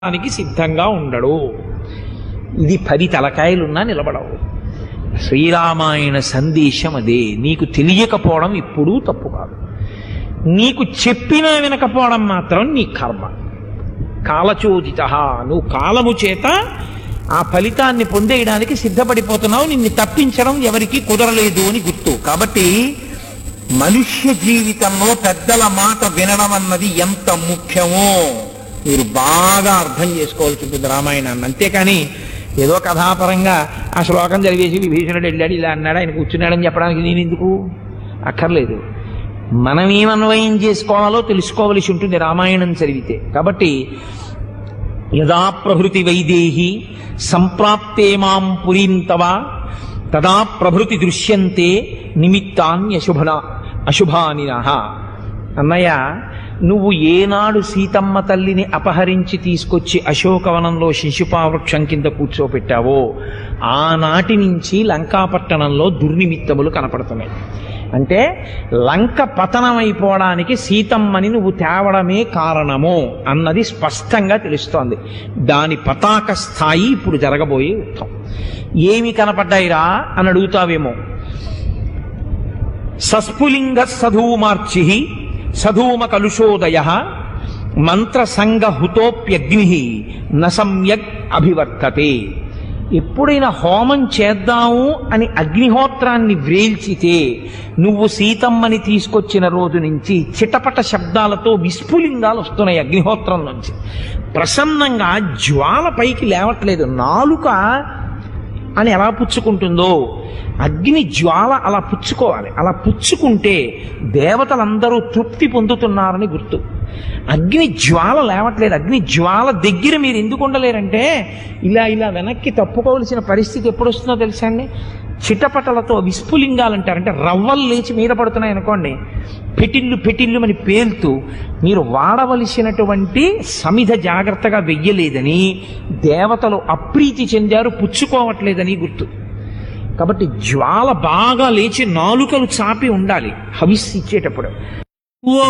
దానికి సిద్ధంగా ఉండడు ఇది పది తలకాయలున్నా నిలబడవు శ్రీరామాయణ సందేశం అదే నీకు తెలియకపోవడం ఇప్పుడు తప్పు కాదు నీకు చెప్పినా వినకపోవడం మాత్రం నీ కర్మ కాలచోదిత నువ్వు కాలము చేత ఆ ఫలితాన్ని పొందేయడానికి సిద్ధపడిపోతున్నావు నిన్ను తప్పించడం ఎవరికి కుదరలేదు అని గుర్తు కాబట్టి మనుష్య జీవితంలో పెద్దల మాట వినడం అన్నది ఎంత ముఖ్యమో మీరు బాగా అర్థం చేసుకోవాల్సి ఉంటుంది రామాయణాన్ని అంతేకాని ఏదో కథాపరంగా ఆ శ్లోకం చదివేసి విభీషణుడు వెళ్ళాడు ఇలా అన్నాడు ఆయన కూర్చున్నాడని చెప్పడానికి నేను ఎందుకు అక్కర్లేదు మనం ఏమన్వయం చేసుకోవాలో తెలుసుకోవలసి ఉంటుంది రామాయణం చదివితే కాబట్టి యదా ప్రభృతి వైదేహి సంప్రాప్తే మాం పురీం తవ తదా ప్రభృతి దృశ్యంతే నిమిత్తాన్యశుభన అశుభానినః అన్నయ్య నువ్వు ఏనాడు సీతమ్మ తల్లిని అపహరించి తీసుకొచ్చి అశోకవనంలో శిశుపావృక్షం కింద కూర్చోపెట్టావో ఆనాటి నుంచి లంకాపట్టణంలో దుర్నిమిత్తములు కనపడుతున్నాయి అంటే లంక పతనమైపోవడానికి సీతమ్మని నువ్వు తేవడమే కారణము అన్నది స్పష్టంగా తెలుస్తోంది దాని పతాక స్థాయి ఇప్పుడు జరగబోయే యుద్ధం ఏమి కనపడ్డాయిరా అని అడుగుతావేమో సస్ఫులింగ సధూమార్చి సధూమ కలుషోదయ మంత్రసంగ హుతోప్యగ్ని న సమ్యక్ అభివర్తతే ఎప్పుడైనా హోమం చేద్దాము అని అగ్నిహోత్రాన్ని వ్రేల్చితే నువ్వు సీతమ్మని తీసుకొచ్చిన రోజు నుంచి చిటపట శబ్దాలతో విస్ఫులింగాలు వస్తున్నాయి అగ్నిహోత్రం నుంచి ప్రసన్నంగా జ్వాల పైకి లేవట్లేదు నాలుక అని ఎలా పుచ్చుకుంటుందో అగ్ని జ్వాల అలా పుచ్చుకోవాలి అలా పుచ్చుకుంటే దేవతలందరూ తృప్తి పొందుతున్నారని గుర్తు అగ్ని జ్వాల లేవట్లేదు అగ్ని జ్వాల దగ్గర మీరు ఎందుకు ఉండలేరంటే ఇలా ఇలా వెనక్కి తప్పుకోవలసిన పరిస్థితి ఎప్పుడు వస్తుందో తెలుసా అండి చిటపటలతో విస్ఫులింగాలు అంటారు అంటే రవ్వలు లేచి మీద పడుతున్నాయి అనుకోండి పెటిల్లు పెటిల్లు అని పేలుతూ మీరు వాడవలసినటువంటి సమిధ జాగ్రత్తగా వెయ్యలేదని దేవతలు అప్రీతి చెందారు పుచ్చుకోవట్లేదని గుర్తు కాబట్టి జ్వాల బాగా లేచి నాలుకలు చాపి ఉండాలి హవిస్సు ఇచ్చేటప్పుడు ఓ